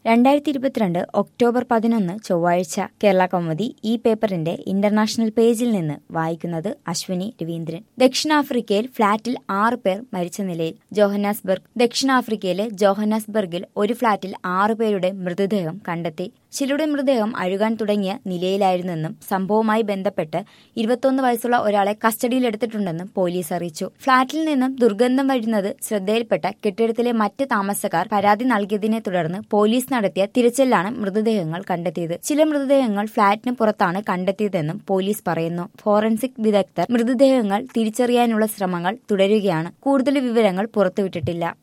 രണ്ടായിരത്തി ഇരുപത്തിരണ്ട് ഒക്ടോബർ പതിനൊന്ന് ചൊവ്വാഴ്ച കേരള കൗമുദി ഈ പേപ്പറിന്റെ ഇന്റർനാഷണൽ പേജിൽ നിന്ന് വായിക്കുന്നത് അശ്വിനി രവീന്ദ്രൻ ദക്ഷിണാഫ്രിക്കയിൽ ഫ്ളാറ്റിൽ ആറ് പേർ മരിച്ച നിലയിൽ ജോഹന്നാസ്ബർഗ് ദക്ഷിണാഫ്രിക്കയിലെ ജോഹന്നാസ്ബർഗിൽ ഒരു ഫ്ളാറ്റിൽ ആറ് പേരുടെ മൃതദേഹം കണ്ടെത്തി ചിലരുടെ മൃതദേഹം അഴുകാൻ തുടങ്ങിയ നിലയിലായിരുന്നെന്നും സംഭവവുമായി ബന്ധപ്പെട്ട് ഇരുപത്തൊന്ന് വയസ്സുള്ള ഒരാളെ കസ്റ്റഡിയിലെടുത്തിട്ടുണ്ടെന്നും പോലീസ് അറിയിച്ചു ഫ്ളാറ്റിൽ നിന്നും ദുർഗന്ധം വരുന്നത് ശ്രദ്ധയിൽപ്പെട്ട കെട്ടിടത്തിലെ മറ്റ് താമസക്കാർ പരാതി നൽകിയതിനെ തുടർന്ന് പോലീസ് നടത്തിയ തിരച്ചിലാണ് മൃതദേഹങ്ങൾ കണ്ടെത്തിയത് ചില മൃതദേഹങ്ങൾ ഫ്ളാറ്റിന് പുറത്താണ് കണ്ടെത്തിയതെന്നും പോലീസ് പറയുന്നു ഫോറൻസിക് വിദഗ്ധർ മൃതദേഹങ്ങൾ തിരിച്ചറിയാനുള്ള ശ്രമങ്ങൾ തുടരുകയാണ് കൂടുതൽ വിവരങ്ങൾ പുറത്തുവിട്ടിട്ടില്ല